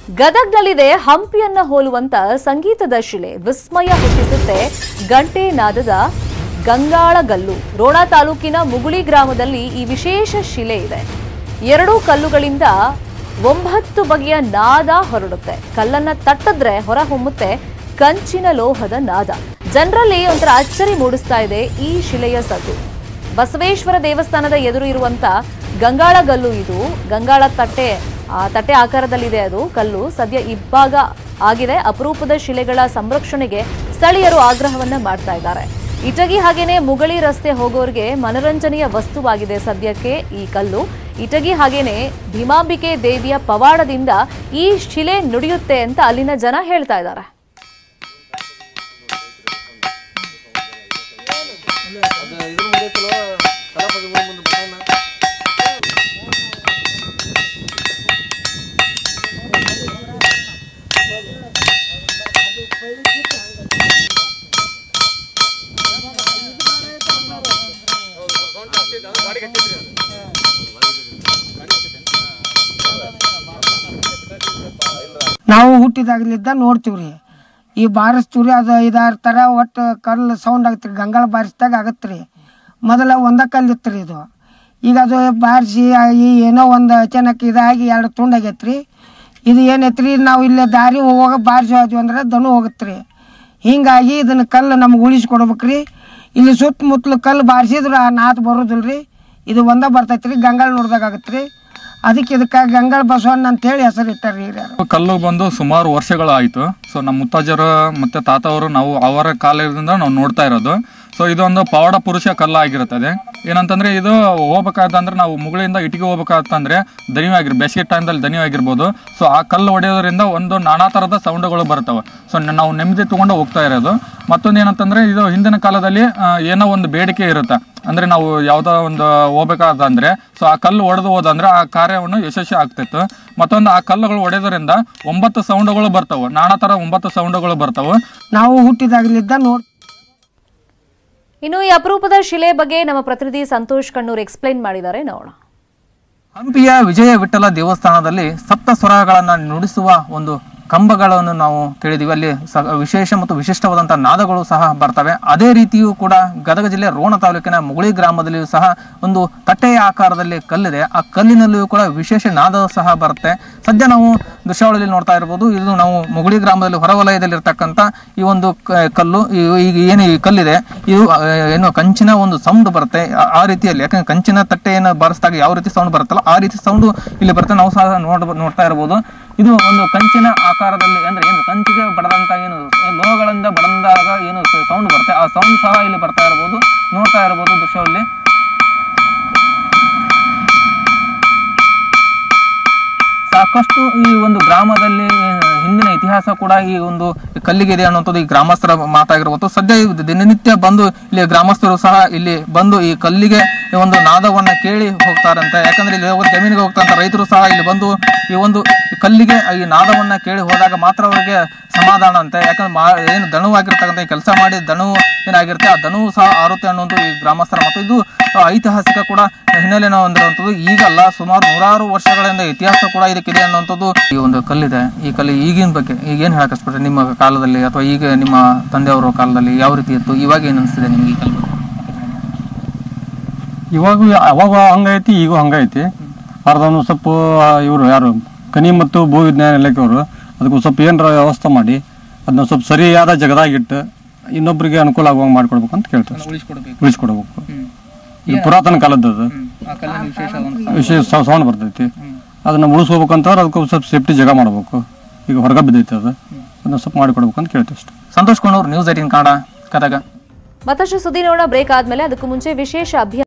ಗದಗ್ನಲ್ಲಿದೆ ಹಂಪಿಯನ್ನ ಹೋಲುವಂತ ಸಂಗೀತದ ಶಿಲೆ ವಿಸ್ಮಯ ಹುಟ್ಟಿಸುತ್ತೆ ಗಂಟೆ ನಾದದ ಗಂಗಾಳಗಲ್ಲು ರೋಣ ತಾಲೂಕಿನ ಮುಗುಳಿ ಗ್ರಾಮದಲ್ಲಿ ಈ ವಿಶೇಷ ಶಿಲೆ ಇದೆ ಎರಡೂ ಕಲ್ಲುಗಳಿಂದ ಒಂಬತ್ತು ಬಗೆಯ ನಾದ ಹೊರಡುತ್ತೆ ಕಲ್ಲನ್ನ ತಟ್ಟಿದ್ರೆ ಹೊರ ಹೊಮ್ಮುತ್ತೆ ಕಂಚಿನ ಲೋಹದ ನಾದ ಜನರಲ್ಲಿ ಒಂಥರ ಅಚ್ಚರಿ ಮೂಡಿಸ್ತಾ ಇದೆ ಈ ಶಿಲೆಯ ಸದ್ದು ಬಸವೇಶ್ವರ ದೇವಸ್ಥಾನದ ಎದುರು ಇರುವಂತ ಗಂಗಾಳಗಲ್ಲು ಇದು ಗಂಗಾಳ ತಟ್ಟೆ ಆ ತಟ್ಟೆ ಆಕಾರದಲ್ಲಿದೆ ಅದು ಕಲ್ಲು ಸದ್ಯ ಇಬ್ಬಾಗ ಆಗಿದೆ ಅಪರೂಪದ ಶಿಲೆಗಳ ಸಂರಕ್ಷಣೆಗೆ ಸ್ಥಳೀಯರು ಆಗ್ರಹವನ್ನ ಮಾಡ್ತಾ ಇದ್ದಾರೆ ಇಟಗಿ ಹಾಗೇನೆ ಮುಗಳಿ ರಸ್ತೆ ಹೋಗೋರಿಗೆ ಮನರಂಜನೆಯ ವಸ್ತುವಾಗಿದೆ ಸದ್ಯಕ್ಕೆ ಈ ಕಲ್ಲು ಇಟಗಿ ಹಾಗೇನೆ ಭೀಮಾಂಬಿಕೆ ದೇವಿಯ ಪವಾಡದಿಂದ ಈ ಶಿಲೆ ನುಡಿಯುತ್ತೆ ಅಂತ ಅಲ್ಲಿನ ಜನ ಹೇಳ್ತಾ ಇದ್ದಾರೆ ನಾವು ಹುಟ್ಟಿದಾಗಲಿದ್ದ ನೋಡ್ತೀವ್ರಿ ಈ ಬಾರಿಸ್ತೀವ್ರಿ ಅದು ಐದಾರು ಥರ ಒಟ್ಟು ಕಲ್ಲು ಸೌಂಡ್ ಆಗತ್ರಿ ಗಂಗಾಳ ಬಾರಿಸಿದಾಗ ಆಗತ್ರಿ ಮೊದಲ ಒಂದ ಕಲ್ಲು ಇತ್ತು ರೀ ಇದು ಈಗ ಅದು ಬಾರಿಸಿ ಈ ಏನೋ ಒಂದು ಅಚಾನಕ್ ಇದಾಗಿ ಎರಡು ತುಂಡಾಗೈತ್ರಿ ಇದು ಏನೈತ್ರಿ ನಾವು ಇಲ್ಲೇ ದಾರಿ ಹೋಗುವಾಗ ಬಾರಿಸಿ ಹೋದ್ವಿ ಅಂದ್ರೆ ದನು ಹೋಗತ್ರಿ ಹಿಂಗಾಗಿ ಇದನ್ನ ಕಲ್ಲು ನಮ್ಗೆ ಉಳಿಸ್ಕೊಡ್ಬೇಕ್ರಿ ಇಲ್ಲಿ ಸುತ್ತಮುತ್ತಲು ಕಲ್ಲು ಬಾರಿಸಿದ್ರೆ ಆ ನಾತ್ ಬರೋದಿಲ್ರಿ ಇದು ಒಂದ ಬರ್ತೈತ್ರಿ ಗಂಗಾಳ ನೋಡ್ದಾಗ ಆಗತ್ರಿ ಅದಕ್ಕೆ ಇದಕ್ಕೆ ಗಂಗಾಳ ಬಸವಣ್ಣ ಅಂತೇಳಿ ಹೆಸರು ಇಟ್ಟಾರ್ರಿ ಹಿರಿಯರು ಕಲ್ಲು ಬಂದು ಸುಮಾರು ವರ್ಷಗಳಾಯಿತು ಸೊ ನಮ್ಮ ಮುತ್ತಾಜರು ಮತ್ತೆ ತಾತವರು ನಾವು ಅವರ ಕಾಲದಿಂದ ನಾವು ನೋಡ್ತಾ ಇರೋದು ಸೊ ಇದೊಂದು ಪವಾಡ ಪುರುಷ ಕಲ್ಲು ಆಗಿರುತ್ತದೆ ಏನಂತಂದ್ರೆ ಇದು ಹೋಗ್ಬೇಕಾದಂದ್ರೆ ನಾವು ಮುಗಳಿಂದ ಇಟ್ಟಿಗೆ ಹೋಗ್ಬೇಕಾತಂದ್ರೆ ದನಿವಾಗಿರ್ ಬೇಸಿಗೆ ಟೈಮ್ದಲ್ಲಿ ದನಿವಾಗಿರ್ಬೋದು ಸೊ ಆ ಕಲ್ಲು ಹೊಡೆಯೋದ್ರಿಂದ ಒಂದು ನಾನಾ ಥರದ ಸೌಂಡ್ಗಳು ಬರ್ತವೆ ಸೊ ನಾವು ನೆಮ್ಮದಿ ತಗೊಂಡು ಹೋಗ್ತಾ ಇರೋದು ಮತ್ತೊಂದು ಏನಂತಂದ್ರೆ ಇದು ಹಿಂದಿನ ಕಾಲದಲ್ಲಿ ಆ, ಏನೋ ಒಂದು ಬೇಡಿಕೆ ಇರುತ್ತೆ ಅಂದ್ರೆ ನಾವು ಯಾವ್ದೋ ಒಂದು ಹೋಗ್ಬೇಕಾದಂದ್ರೆ ಸೊ ಆ ಕಲ್ಲು ಒಡೆದು ಹೋದಂದ್ರೆ ಆ ಕಾರ್ಯವನ್ನು ಯಶಸ್ವಿ ಆಗ್ತಿತ್ತು ಮತ್ತೊಂದು ಆ ಕಲ್ಲುಗಳು ಒಡೆಯೋದ್ರಿಂದ ಒಂಬತ್ತು ಸೌಂಡ್ಗಳು ಬರ್ತವೆ ನಾನಾ ತರ ಒಂಬತ್ತು ಸೌಂಡ್ಗಳು ಬರ್ತವೆ ನಾವು ಹುಟ್ಟಿದಾಗಲಿದ್ದ ನೋಡ್ ಇನ್ನು ಈ ಅಪರೂಪದ ಶಿಲೆ ಬಗ್ಗೆ ನಮ್ಮ ಪ್ರತಿನಿಧಿ ಸಂತೋಷ್ ಕಣ್ಣೂರ್ ಎಕ್ಸ್ಪ್ಲೈನ್ ಮಾಡಿದ್ದಾರೆ ನೋಡೋಣ ಹಂಪಿಯ ವಿಜಯ ವಿಠಲ ದೇವಸ್ಥಾನದಲ್ಲಿ ಸಪ್ತ ಸ್ವರಗಳನ್ನು ನುಡಿಸುವ ಒಂದು ಕಂಬಗಳನ್ನು ನಾವು ಕೇಳಿದೀವಿ ಅಲ್ಲಿ ಸ ವಿಶೇಷ ಮತ್ತು ವಿಶಿಷ್ಟವಾದಂತಹ ನಾದಗಳು ಸಹ ಬರ್ತವೆ ಅದೇ ರೀತಿಯೂ ಕೂಡ ಗದಗ ಜಿಲ್ಲೆ ರೋಣ ತಾಲೂಕಿನ ಮುಗುಳಿ ಗ್ರಾಮದಲ್ಲಿಯೂ ಸಹ ಒಂದು ತಟ್ಟೆಯ ಆಕಾರದಲ್ಲಿ ಕಲ್ಲಿದೆ ಆ ಕಲ್ಲಿನಲ್ಲಿಯೂ ಕೂಡ ವಿಶೇಷ ನಾದ ಸಹ ಬರುತ್ತೆ ಸದ್ಯ ನಾವು ದೃಶ್ಯಾವಳಿಯಲ್ಲಿ ನೋಡ್ತಾ ಇರ್ಬೋದು ಇದು ನಾವು ಮುಗುಳಿ ಗ್ರಾಮದಲ್ಲಿ ಹೊರವಲಯದಲ್ಲಿರ್ತಕ್ಕಂಥ ಈ ಒಂದು ಕ- ಕಲ್ಲು ಈ- ಈಗ ಏನು ಈ ಕಲ್ಲಿದೆ ಇದು ಆ, ಏನು ಕಂಚಿನ ಒಂದು ಸೌಂಡ್ ಬರುತ್ತೆ ಆ- ಆ ರೀತಿಯಲ್ಲಿ ಯಾಕಂದ್ರೆ ಕಂಚಿನ ತಟ್ಟೆಯನ್ನು ಬಾರಿಸಿದಾಗ ಯಾವ ರೀತಿ ಸೌಂಡ್ ಬರುತ್ತಲ್ಲ ಆ ರೀತಿ ಸೌಂಡ್ ಇಲ್ಲಿ ಬರುತ್ತೆ ನಾವು ಸಹ ನೋಡ್ ನೋಡ್ತಾ ಇರ್ಬೋದು ಇದು ಒಂದು ಕಂಚಿನ ಆಕಾರದಲ್ಲಿ ಅಂದ್ರೆ ಏನು ಕಂಚಿಗೆ ಬಡದಂತ ಏನು ಲೋಹಗಳಿಂದ ಬಡಂದಾಗ ಏನು ಸೌಂಡ್ ಬರುತ್ತೆ ಆ ಸೌಂಡ್ ಸಹ ಇಲ್ಲಿ ಬರ್ತಾ ಇರ್ಬೋದು ನೋಡ್ತಾ ಇರ್ಬೋದು ದೃಶ್ಯದಲ್ಲಿ ಸಾಕಷ್ಟು ಈ ಒಂದು ಗ್ರಾಮದಲ್ಲಿ ಹಿಂದಿನ ಇತಿಹಾಸ ಕೂಡ ಈ ಒಂದು ಕಲ್ಲಿಗೆ ಇದೆ ಅನ್ನುವಂಥದ್ದು ಈ ಗ್ರಾಮಸ್ಥರ ಮಾತಾಗಿರ್ಬೋದು ಸದ್ಯ ಇದು ದಿನನಿತ್ಯ ಬಂದು ಇಲ್ಲಿ ಗ್ರಾಮಸ್ಥರು ಸಹ ಇಲ್ಲಿ ಬಂದು ಈ ಕಲ್ಲಿಗೆ ಈ ಒಂದು ನಾದವನ್ನ ಕೇಳಿ ಹೋಗ್ತಾರಂತೆ ಯಾಕಂದ್ರೆ ಇಲ್ಲಿ ಹೋಗಿ ಜಮೀನಿಗೆ ಹೋಗ್ತಂತ ರೈತರು ಸಹ ಇಲ್ಲಿ ಬಂದು ಈ ಒಂದು ಕಲ್ಲಿಗೆ ಈ ನಾದವನ್ನ ಕೇಳಿ ಹೋದಾಗ ಮಾತ್ರ ಅವರಿಗೆ ಸಮಾಧಾನ ಅಂತೆ ಯಾಕಂದ್ರೆ ಮಾ ಏನು ದಣವಾಗಿರ್ತಕ್ಕಂಥ ಕೆಲಸ ಮಾಡಿ ದಣವು ಏನಾಗಿರುತ್ತೆ ಆ ದಣವು ಸಹ ಆರುತ್ತೆ ಅನ್ನುವಂಥ ಈ ಗ್ರಾಮಸ್ಥರ ಮತ್ತು ಇದು ಐತಿಹಾಸಿಕ ಕೂಡ ಹಿನ್ನೆಲೆನ ಹೊಂದಿರುವಂಥದ್ದು ಈಗಲ್ಲ ಸುಮಾರು ನೂರಾರು ವರ್ಷಗಳಿಂದ ಇತಿಹಾಸ ಕೂಡ ಇದಕ್ಕಿದೆ ಅನ್ನುವಂಥದ್ದು ಈ ಒಂದು ಕಲ್ಲಿದೆ ಈ ಕಲ್ಲು ಈಗಿನ ಬಗ್ಗೆ ಈಗ ಏನು ಹೇಳಕ್ ಇಷ್ಟಪಟ್ರೆ ನಿಮ್ಮ ಕಾಲದಲ್ಲಿ ಅಥವಾ ಈಗ ನಿಮ್ಮ ತಂದೆಯವರ ಕಾಲದಲ್ಲಿ ಯಾವ ರೀತಿ ಇತ್ತು ಇವಾಗ ಏನು ಅನಿಸ್ತಿದೆ ನಿಮ್ಗೆ ಈ ಕಲ್ಲು ಬಗ್ಗೆ? ಇವಾಗ ಅವಾಗ ಹಂಗೈತಿ ಈಗೂ ಹಂಗೈತಿ ಅರ್ಧನು ಸ್ವಲ್ಪ ಇವರು ಯಾರು ಕನಿ ಮತ್ತು ಭೂ ವಿಜ್ಞಾನ ಇಲಾಖೆಯವರು ಅದಕ್ಕೆ ಸ್ವಲ್ಪ ಏನರ ವ್ಯವಸ್ಥೆ ಮಾಡಿ ಅದನ್ನ ಸ್ವಲ್ಪ ಸರಿಯಾದ ಜಗದಾಗಿಟ್ಟು ಇನ್ನೊಬ್ಬರಿಗೆ ಅನುಕೂಲ ಆಗುವಂಗೆ ಮಾಡ್ಕೊಡ್ಬೇಕು ಅಂತ ಕೇಳ್ತಾರೆ ಉಳಿಸ್ಕೊಡ್ಬೇಕು ಉಳಿಸ್ಕೊಡ್ಬೇಕು ಹ್ಮ್. ಇದು ಪುರಾತನ ಕಾಲದ್ದು ಅದು ಆ ಕಲ್ಲಿನ ವಿಶೇಷ ವಿಶೇಷ ಸೌಂಡ್ ಬರ್ತೈತಿ ಅದನ್ನ ಉಳಿಸ್ಕೋಬೇಕಂತಂದ್ರೆ ಅದಕ್ಕೆ ಸ್ವಲ್ಪ ಸೇಫ್ಟಿ ಜಾಗ ಮಾಡಬೇಕು ಈಗ ಹೊರಗೆ ಬಿದ್ದೈತೆ ಅದು ಅದನ್ನ ಸ್ವಲ್ಪ ಮಾಡಿಕೊಡ್ಬೇಕು ಅಂತ ಕೇಳ್ತೀವಿ ಅಷ್ಟೇ ಸಂತೋಷ್ ಕೊಂಡವ್ರು ನ್ಯೂಸ್ ಏಟೀನ್ ಕನ್ನಡ ಗದಗ ಮತ್ತಷ್ಟು ಸುದ್ದಿ ನೋಡೋಣ ಬ್ರೇಕ್ ಆದ್ಮೇಲೆ ಅದಕ್ಕೂ ಮುಂಚೆ ವಿಶೇಷ ಅಭಿಯಾನ